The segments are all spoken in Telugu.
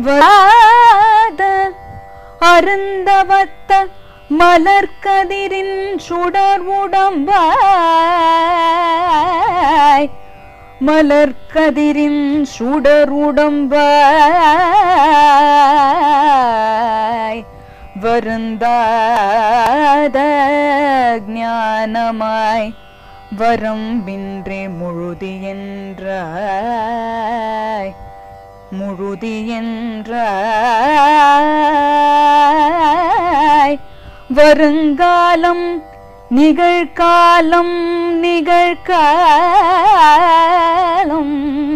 வாத அருந்தவத்த மலர்கதிரின் சுடர் உடம்பாய் மலர்கதிரின் சுடர் உடம்பாய் வருந்தாத ஞானமாய் வரம்பின்றி முழுதி என்றாய் முழுதி என்றாய் வருங்காலம் நிகழ்காலம் நிகழ்காலம்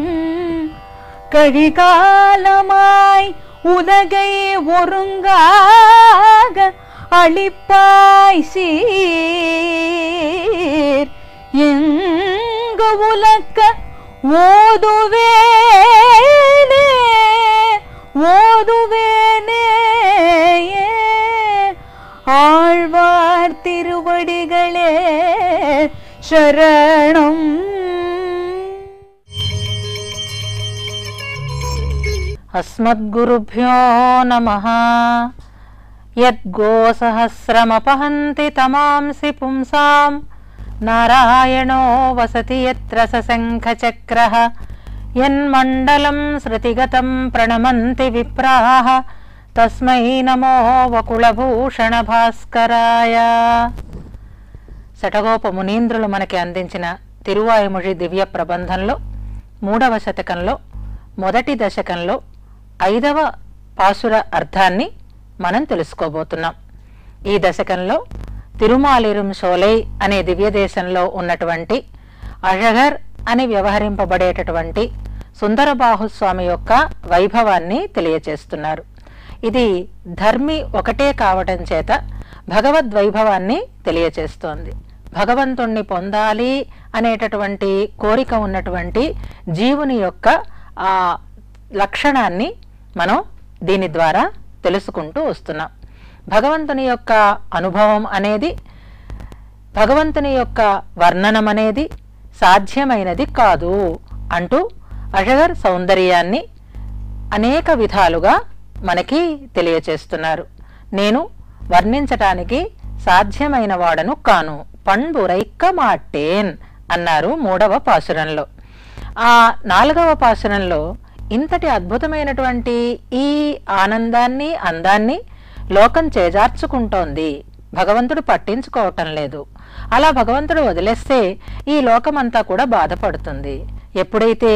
கழிகாலமாய் உலகை ஒருங்காக அளிப்பாய் சீர் எங்கு உலக்க ஓதுவேனே ஓதுவேனே ஆழ்வார் திருவடிகளே சரணம் अस्मद्गुरुभ्यो नमः यद्गोसहस्रमपहन्ति तमांसि पुंसां नारायणो वसति यत्र सशङ्खचक्रः यन्मण्डलं श्रुतिगतं प्रणमन्ति विप्राः तस्मै नमो వకుళభూషణభాస్కరాయ శటగోప మునీంద్రులు మనకి అందించిన తిరువాయుముడి దివ్య ప్రబంధంలో మూడవ శతకంలో మొదటి దశకంలో ఐదవ పాసుర అర్థాన్ని మనం తెలుసుకోబోతున్నాం ఈ దశకంలో తిరుమాలిరుం షోలై అనే దివ్య దేశంలో ఉన్నటువంటి అழగర్ అని వ్యవహరింపబడేటటువంటి సుందరబాహుస్వామి యొక్క వైభవాన్ని తెలియచేస్తున్నారు ఇది ధర్మి ఒకటే కావటం చేత భగవద్వైభవాన్ని తెలియచేస్తోంది భగవంతుణ్ణి పొందాలి అనేటటువంటి కోరిక ఉన్నటువంటి జీవుని యొక్క ఆ లక్షణాన్ని మనం దీని ద్వారా తెలుసుకుంటూ వస్తున్నాం భగవంతుని యొక్క అనుభవం అనేది భగవంతుని యొక్క వర్ణనం అనేది సాధ్యమైనది కాదు అంటూ అజగర్ సౌందర్యాన్ని అనేక విధాలుగా మనకి తెలియచేస్తున్నారు నేను వర్ణించటానికి సాధ్యమైన వాడను కాను పండురైక్క మాటేన్ అన్నారు మూడవ పాసురంలో ఆ నాలుగవ పాసురంలో ఇంతటి అద్భుతమైనటువంటి ఈ ఆనందాన్ని అందాన్ని లోకం చేజార్చుకుంటోంది భగవంతుడు పట్టించుకోవటం లేదు అలా భగవంతుడు వదిలేస్తే ఈ లోకమంతా కూడా బాధపడుతుంది ఎప్పుడైతే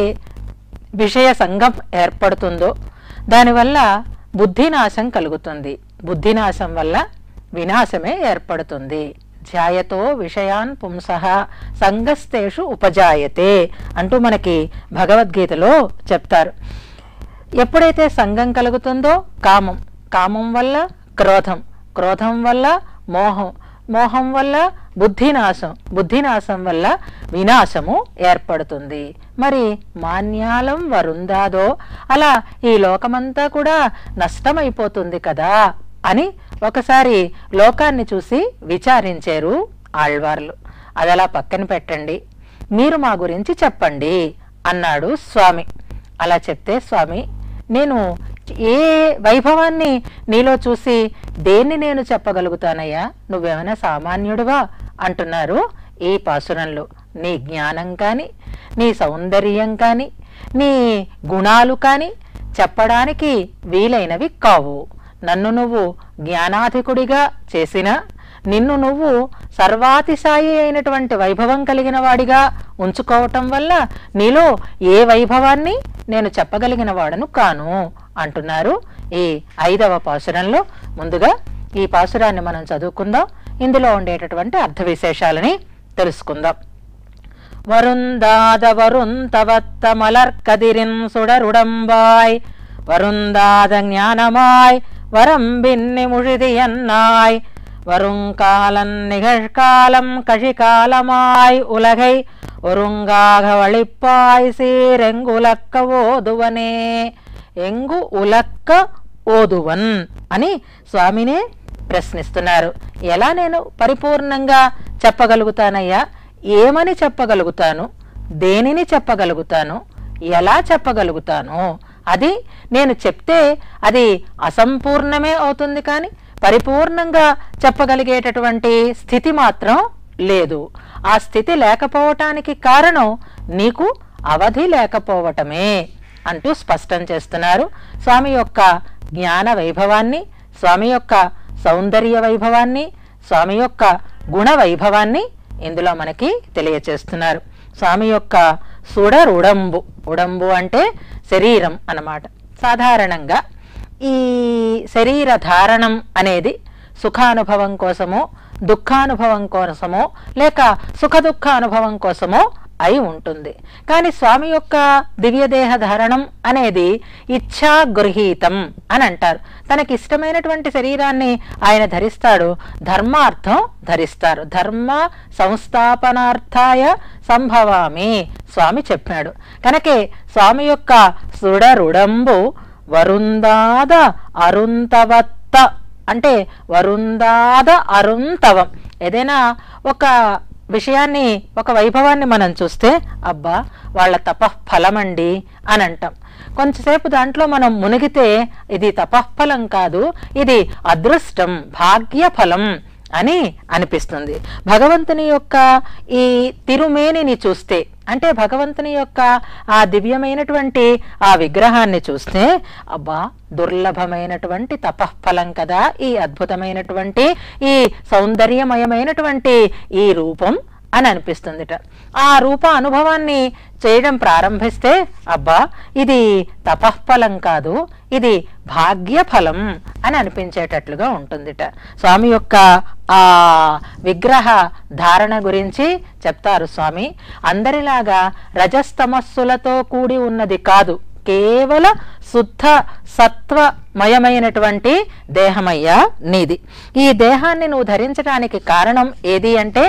విషయ సంఘం ఏర్పడుతుందో దానివల్ల బుద్ధినాశం కలుగుతుంది బుద్ధినాశం వల్ల వినాశమే ఏర్పడుతుంది ధ్యాయతో విషయాన్ పుంసః సంగస్తేషు ఉపజాయతే అంటూ మనకి భగవద్గీతలో చెప్తారు ఎప్పుడైతే సంఘం కలుగుతుందో కామం కామం వల్ల క్రోధం క్రోధం వల్ల మోహం మోహం వల్ల బుద్ధినాశం బుద్ధినాశం వల్ల వినాశము ఏర్పడుతుంది మరి మాన్యాలం వరుందాదో అలా ఈ లోకమంతా కూడా నష్టమైపోతుంది కదా అని ఒకసారి లోకాన్ని చూసి విచారించారు ఆళ్వార్లు అది అలా పక్కన పెట్టండి మీరు మా గురించి చెప్పండి అన్నాడు స్వామి అలా చెప్తే స్వామి నేను ఏ వైభవాన్ని నీలో చూసి దేన్ని నేను చెప్పగలుగుతానయ్యా నువ్వేమైనా సామాన్యుడివా అంటున్నారు ఈ పాసురంలో నీ జ్ఞానం కానీ నీ సౌందర్యం కానీ నీ గుణాలు కానీ చెప్పడానికి వీలైనవి కావు నన్ను నువ్వు జ్ఞానాధికుడిగా చేసిన నిన్ను నువ్వు సర్వాతిశాయి అయినటువంటి వైభవం కలిగిన వాడిగా ఉంచుకోవటం వల్ల నీలో ఏ వైభవాన్ని నేను చెప్పగలిగిన వాడను కాను అంటున్నారు ఈ ఐదవ పాసురంలో ముందుగా ఈ పాసురాన్ని మనం చదువుకుందాం ఇందులో ఉండేటటువంటి అర్థ విశేషాలని తెలుసుకుందాం வருந்தாத வருந்தவத்த மலர்கதிரின் சுடருடம்பாய் வருந்தாத ஞானமாய் வரம்பின்னி முழுதியன்னாய் வருங்காலன் நிகழ்காலம் கழிகாலமாய் உலகை ஒருங்காக வழிப்பாய் சீரெங்குலக்க ఓదువనే ఎంగు ఉలక్క ఓదువన్ అని స్వామినే ప్రశ్నిస్తున్నారు ఎలా నేను పరిపూర్ణంగా చెప్పగలుగుతానయ్యా ఏమని చెప్పగలుగుతాను దేనిని చెప్పగలుగుతాను ఎలా చెప్పగలుగుతాను అది నేను చెప్తే అది అసంపూర్ణమే అవుతుంది కానీ పరిపూర్ణంగా చెప్పగలిగేటటువంటి స్థితి మాత్రం లేదు ఆ స్థితి లేకపోవటానికి కారణం నీకు అవధి లేకపోవటమే అంటూ స్పష్టం చేస్తున్నారు స్వామి యొక్క జ్ఞాన వైభవాన్ని స్వామి యొక్క సౌందర్య వైభవాన్ని స్వామి యొక్క గుణ వైభవాన్ని ఇందులో మనకి తెలియచేస్తున్నారు స్వామి యొక్క సుడర్ ఉడంబు ఉడంబు అంటే శరీరం అన్నమాట సాధారణంగా ఈ శరీర ధారణం అనేది సుఖానుభవం కోసమో దుఃఖానుభవం కోసమో లేక సుఖ దుఃఖ అనుభవం కోసమో అయి ఉంటుంది కానీ స్వామి యొక్క దివ్యదేహ ధారణం అనేది ఇచ్ఛా గృహీతం అని అంటారు తనకి ఇష్టమైనటువంటి శరీరాన్ని ఆయన ధరిస్తాడు ధర్మార్థం ధరిస్తారు ధర్మ సంస్థాపనార్థాయ సంభవామి స్వామి చెప్పాడు కనుకే స్వామి యొక్క సుడరుడంబు వరుందాద అరుంతవత్త అంటే వరుందాద అరుంతవం ఏదైనా ఒక విషయాన్ని ఒక వైభవాన్ని మనం చూస్తే అబ్బా వాళ్ళ తపఃఫలమండి అని అంటాం కొంచెంసేపు దాంట్లో మనం మునిగితే ఇది తపఃఫలం కాదు ఇది అదృష్టం భాగ్యఫలం అని అనిపిస్తుంది భగవంతుని యొక్క ఈ తిరుమేనిని చూస్తే అంటే భగవంతుని యొక్క ఆ దివ్యమైనటువంటి ఆ విగ్రహాన్ని చూస్తే అబ్బా దుర్లభమైనటువంటి తపఃఫలం కదా ఈ అద్భుతమైనటువంటి ఈ సౌందర్యమయమైనటువంటి ఈ రూపం అని అనిపిస్తుందిట ఆ రూప అనుభవాన్ని చేయడం ప్రారంభిస్తే అబ్బా ఇది తపఃఫలం కాదు ఇది భాగ్యఫలం అని అనిపించేటట్లుగా ఉంటుందిట స్వామి యొక్క ఆ విగ్రహ ధారణ గురించి చెప్తారు స్వామి అందరిలాగా రజస్తమస్సులతో కూడి ఉన్నది కాదు కేవల శుద్ధ సత్వమయమైనటువంటి దేహమయ్యా నీది ఈ దేహాన్ని నువ్వు ధరించడానికి కారణం ఏది అంటే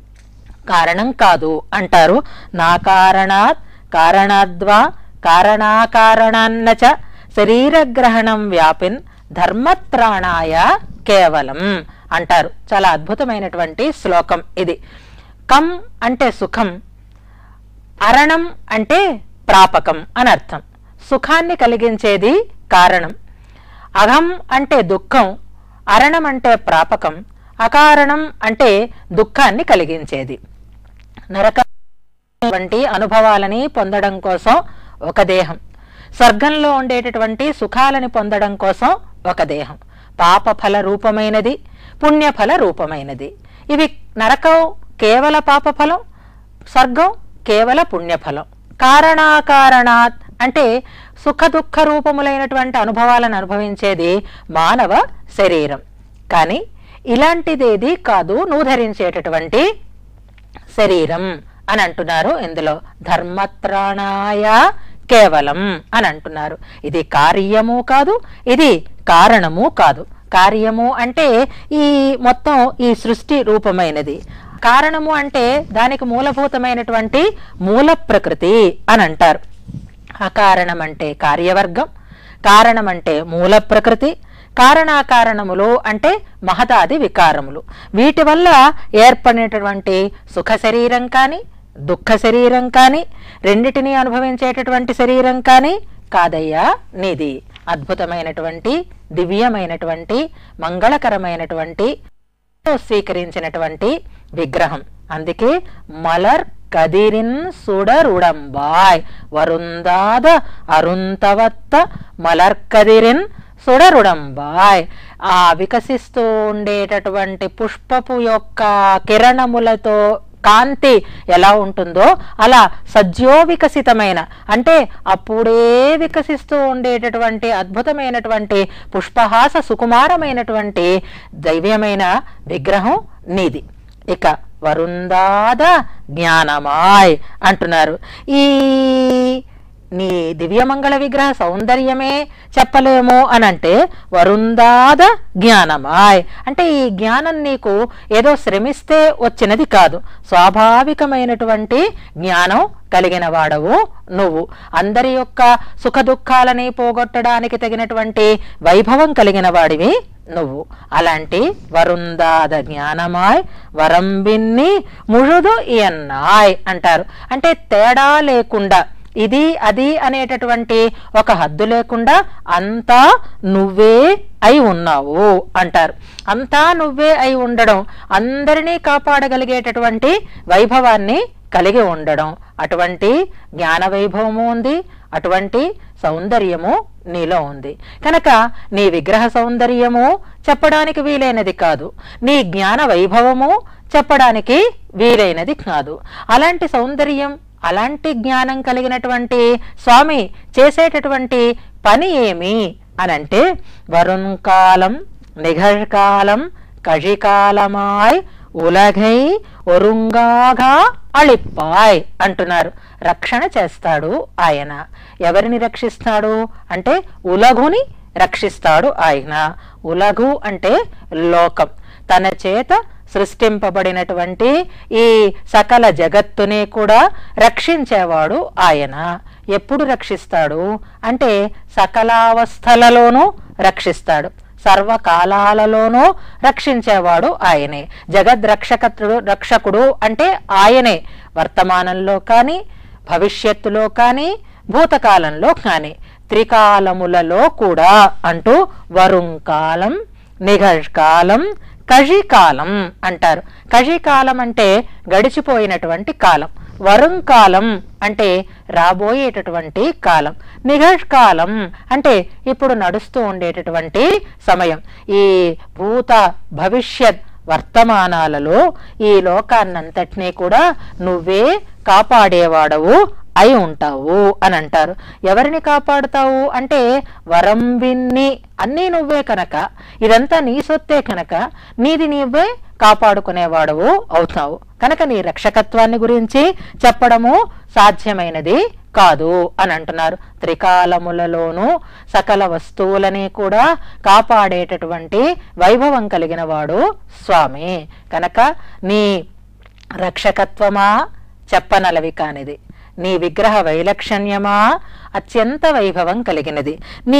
కారణం కాదు అంటారు నా కారణాత్ కారణాద్వా కారణాకారణాన్నచ శరీరగ్రహణం వ్యాపిన్ ధర్మత్రాణాయ కేవలం అంటారు చాలా అద్భుతమైనటువంటి శ్లోకం ఇది కం అంటే సుఖం అరణం అంటే ప్రాపకం అని అర్థం సుఖాన్ని కలిగించేది కారణం అహం అంటే దుఃఖం అరణం అంటే ప్రాపకం అకారణం అంటే దుఃఖాన్ని కలిగించేది నరక వంటి అనుభవాలని పొందడం కోసం ఒక దేహం స్వర్గంలో ఉండేటటువంటి సుఖాలని పొందడం కోసం ఒక దేహం పాప ఫల రూపమైనది పుణ్యఫల రూపమైనది ఇవి నరకం కేవల పాపఫలం స్వర్గం కేవల పుణ్యఫలం కారణాకారణాత్ అంటే సుఖ దుఃఖ రూపములైనటువంటి అనుభవాలను అనుభవించేది మానవ శరీరం కానీ ఇలాంటిదేది కాదు నువ్వు ధరించేటటువంటి శరీరం అని అంటున్నారు ఇందులో ధర్మత్రాణాయ కేవలం అని అంటున్నారు ఇది కార్యము కాదు ఇది కారణము కాదు కార్యము అంటే ఈ మొత్తం ఈ సృష్టి రూపమైనది కారణము అంటే దానికి మూలభూతమైనటువంటి మూల ప్రకృతి అని అంటారు అకారణం అంటే కార్యవర్గం కారణం అంటే మూల ప్రకృతి కారణాకారణములు అంటే మహదాది వికారములు వీటి వల్ల ఏర్పడినటువంటి సుఖ శరీరం కానీ దుఃఖ శరీరం కానీ రెండిటిని అనుభవించేటటువంటి శరీరం కానీ కాదయ్యా నీది అద్భుతమైనటువంటి దివ్యమైనటువంటి మంగళకరమైనటువంటి స్వీకరించినటువంటి విగ్రహం అందుకే మలర్ కదిరిన్ సుడరుడంబాయ్ వరుందాద అరుంతవత్త మలర్కదిరిన్ సుడరుడంబాయ్ ఆ వికసిస్తూ ఉండేటటువంటి పుష్పపు యొక్క కిరణములతో కాంతి ఎలా ఉంటుందో అలా సజ్జో వికసితమైన అంటే అప్పుడే వికసిస్తూ ఉండేటటువంటి అద్భుతమైనటువంటి పుష్పహాస సుకుమారమైనటువంటి దైవ్యమైన విగ్రహం నీది ఇక వరుందాద జ్ఞానమాయ్ అంటున్నారు ఈ నీ దివ్యమంగళ విగ్రహ సౌందర్యమే చెప్పలేము అని అంటే వరుందాద జ్ఞానమాయ్ అంటే ఈ జ్ఞానం నీకు ఏదో శ్రమిస్తే వచ్చినది కాదు స్వాభావికమైనటువంటి జ్ఞానం కలిగిన వాడవు నువ్వు అందరి యొక్క సుఖ దుఃఖాలని పోగొట్టడానికి తగినటువంటి వైభవం కలిగిన వాడివి నువ్వు అలాంటి వరుందాద జ్ఞానమాయ్ వరంబిన్ని ముഴുదు ఇయన్నాయ్ అంటారు అంటే తేడా లేకుండా ఇది అది అనేటటువంటి ఒక హద్దు లేకుండా అంతా నువ్వే అయి ఉన్నావు అంటారు అంతా నువ్వే అయి ఉండడం అందరినీ కాపాడగలిగేటటువంటి వైభవాన్ని కలిగి ఉండడం అటువంటి జ్ఞాన వైభవము ఉంది అటువంటి సౌందర్యము నీలో ఉంది కనుక నీ విగ్రహ సౌందర్యము చెప్పడానికి వీలైనది కాదు నీ జ్ఞాన వైభవము చెప్పడానికి వీలైనది కాదు అలాంటి సౌందర్యం అలాంటి జ్ఞానం కలిగినటువంటి స్వామి చేసేటటువంటి పని ఏమి అనంటే వరుణ్ కాలం నిఘర్కాలం కழிకాలమాయ్ ఉలగై ఒరుంగాగా అళిప్పాయ్ అంటున్నారు రక్షణ చేస్తాడు ఆయన ఎవరిని రక్షిస్తాడు అంటే ఉలగుని రక్షిస్తాడు ఆయన ఉలగు అంటే లోకం తన చేత సృష్టింపబడినటువంటి ఈ సకల జగత్తుని కూడా రక్షించేవాడు ఆయన ఎప్పుడు రక్షిస్తాడు అంటే సకలావస్థలలోనూ రక్షిస్తాడు సర్వకాలాలలోనూ రక్షించేవాడు ఆయనే జగద్రక్షకత్రుడు రక్షకుడు అంటే ఆయనే వర్తమానంలో కానీ భవిష్యత్తులో కానీ భూతకాలంలో కానీ త్రికాలములలో కూడా అంటూ వరుంకాలం నిఘర్కాలం కషికాలం అంటారు కషికాలం అంటే గడిచిపోయినటువంటి కాలం వరుంకాలం అంటే రాబోయేటటువంటి కాలం నిఘర్కాలం అంటే ఇప్పుడు నడుస్తూ ఉండేటటువంటి సమయం ఈ భూత భవిష్యత్ వర్తమానాలలో ఈ లోకాన్నంతటినీ కూడా నువ్వే కాపాడేవాడవు అయి ఉంటావు అని అంటారు ఎవరిని కాపాడుతావు అంటే వరం విన్ని అన్నీ నువ్వే కనుక ఇదంతా నీ సొత్తే కనుక నీది నీవే కాపాడుకునేవాడవు అవుతావు కనుక నీ రక్షకత్వాన్ని గురించి చెప్పడము సాధ్యమైనది కాదు అని అంటున్నారు త్రికాలములలోనూ సకల వస్తువులని కూడా కాపాడేటటువంటి వైభవం కలిగిన వాడు స్వామి కనుక నీ రక్షకత్వమా చెప్పనలవి కానిది నీ విగ్రహ వైలక్షణ్యమా అత్యంత వైభవం కలిగినది నీ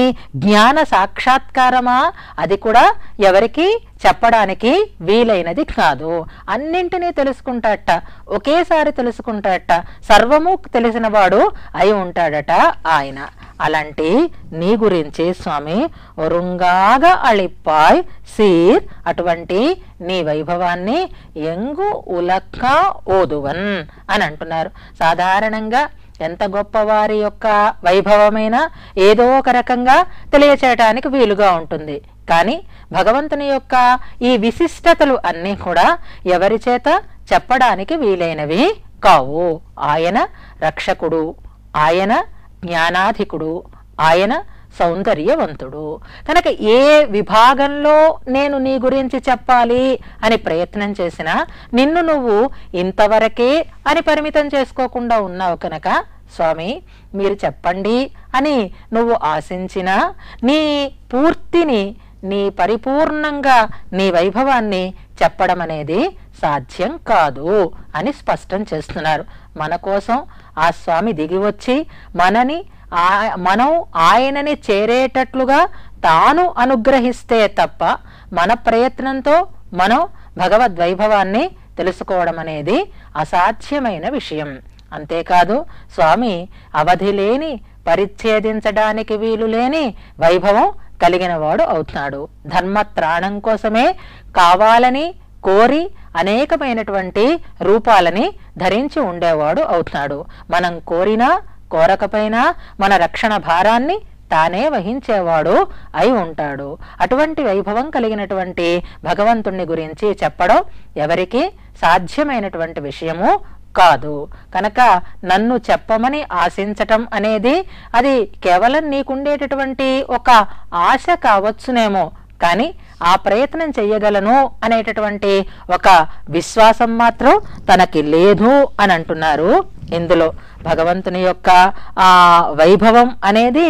జ్ఞాన సాక్షాత్కారమా అది కూడా ఎవరికి చెప్పడానికి వీలైనది కాదు అన్నింటినీ తెలుసుకుంటాడట ఒకేసారి తెలుసుకుంటాడట సర్వము తెలిసిన వాడు అయి ఉంటాడట ఆయన అలాంటి నీ గురించి స్వామి ఒరుంగాగా అళిప్పాయ్ సీర్ అటువంటి నీ వైభవాన్ని ఎంగు ఉలక్క ఓదువన్ అని అంటున్నారు సాధారణంగా ఎంత గొప్పవారి యొక్క వైభవమైనా ఏదో ఒక రకంగా తెలియచేయటానికి వీలుగా ఉంటుంది కానీ భగవంతుని యొక్క ఈ విశిష్టతలు అన్నీ కూడా ఎవరి చేత చెప్పడానికి వీలైనవి కావు ఆయన రక్షకుడు ఆయన జ్ఞానాధికుడు ఆయన సౌందర్యవంతుడు కనుక ఏ విభాగంలో నేను నీ గురించి చెప్పాలి అని ప్రయత్నం చేసినా నిన్ను నువ్వు ఇంతవరకే అని పరిమితం చేసుకోకుండా ఉన్నావు కనుక స్వామి మీరు చెప్పండి అని నువ్వు ఆశించినా నీ పూర్తిని నీ పరిపూర్ణంగా నీ వైభవాన్ని చెప్పడం అనేది సాధ్యం కాదు అని స్పష్టం చేస్తున్నారు మన కోసం ఆ స్వామి దిగి వచ్చి మనని ఆ- మనం ఆయనని చేరేటట్లుగా తాను అనుగ్రహిస్తే తప్ప మన ప్రయత్నంతో మనం భగవద్వైభవాన్ని తెలుసుకోవడం అనేది అసాధ్యమైన విషయం అంతేకాదు స్వామి అవధి లేని పరిచ్ఛేదించడానికి వీలు లేని వైభవం కలిగిన వాడు అవుతున్నాడు ధర్మత్రాణం కోసమే కావాలని కోరి అనేకమైనటువంటి రూపాలని ధరించి ఉండేవాడు అవుతున్నాడు మనం కోరినా కోరకపోయినా మన రక్షణ భారాన్ని తానే వహించేవాడు అయి ఉంటాడు అటువంటి వైభవం కలిగినటువంటి భగవంతుణ్ణి గురించి చెప్పడం ఎవరికి సాధ్యమైనటువంటి విషయము కాదు కనుక నన్ను చెప్పమని ఆశించటం అనేది అది కేవలం నీకుండేటటువంటి ఒక ఆశ కావచ్చునేమో కానీ ఆ ప్రయత్నం చెయ్యగలను అనేటటువంటి ఒక విశ్వాసం మాత్రం తనకి లేదు అని అంటున్నారు ఇందులో భగవంతుని యొక్క ఆ వైభవం అనేది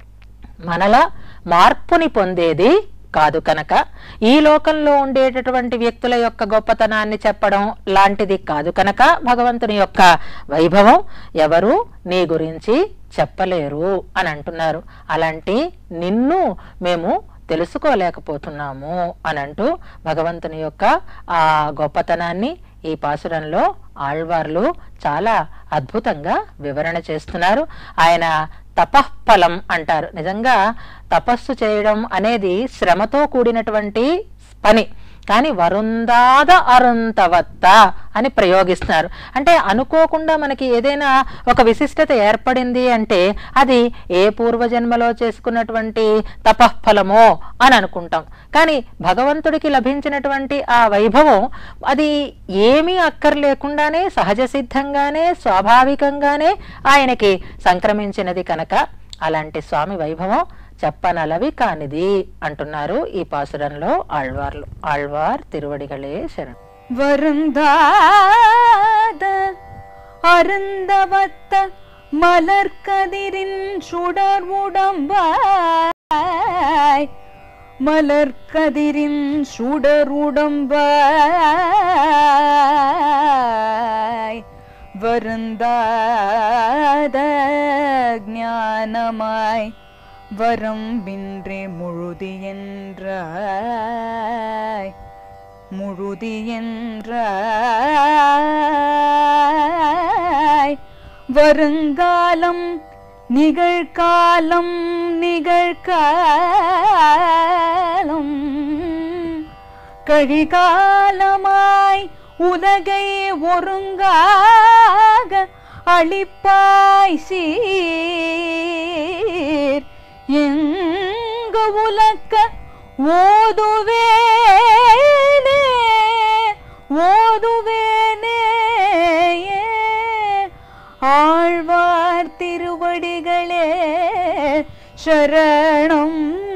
మనల మార్పుని పొందేది కాదు కనుక ఈ లోకంలో ఉండేటటువంటి వ్యక్తుల యొక్క గొప్పతనాన్ని చెప్పడం లాంటిది కాదు కనుక భగవంతుని యొక్క వైభవం ఎవరు నీ గురించి చెప్పలేరు అని అంటున్నారు అలాంటి నిన్ను మేము తెలుసుకోలేకపోతున్నాము అని అంటూ భగవంతుని యొక్క ఆ గొప్పతనాన్ని ఈ పాసురంలో ఆళ్వార్లు చాలా అద్భుతంగా వివరణ చేస్తున్నారు ఆయన తపఃఫలం అంటారు నిజంగా తపస్సు చేయడం అనేది శ్రమతో కూడినటువంటి పని కానీ వరుందాద అరుంతవత్త అని ప్రయోగిస్తున్నారు అంటే అనుకోకుండా మనకి ఏదైనా ఒక విశిష్టత ఏర్పడింది అంటే అది ఏ పూర్వజన్మలో చేసుకున్నటువంటి తపఃఫలమో అని అనుకుంటాం కానీ భగవంతుడికి లభించినటువంటి ఆ వైభవం అది ఏమీ అక్కర్లేకుండానే సహజ సిద్ధంగానే స్వాభావికంగానే ఆయనకి సంక్రమించినది కనుక అలాంటి స్వామి వైభవం చెప్పనలవి కానిది అంటున్నారు ఈ పాసురంలో ఆళ్వార్లు ఆళ్వార్ తిరువడిగలే శరణ్ வருந்தாத அருந்தவத்த மலர்கதிரின் சுடர் உடம்பாய் மலர்கதிரின் சுடர் உடம்பாய் வருந்தாத ஞானமாய் வரம்பின்றி முழுதி என்றாய் முழுதி என்றாய் வருங்காலம் நிகழ்காலம் நிகழ்காலம் கழிகாலமாய் உலகை ஒருங்காக அளிப்பாய் சீர் எங்க உலக்க ஓதுவேனே ஓதுவேனே ஆழ்வார் திருவடிகளே சரணம்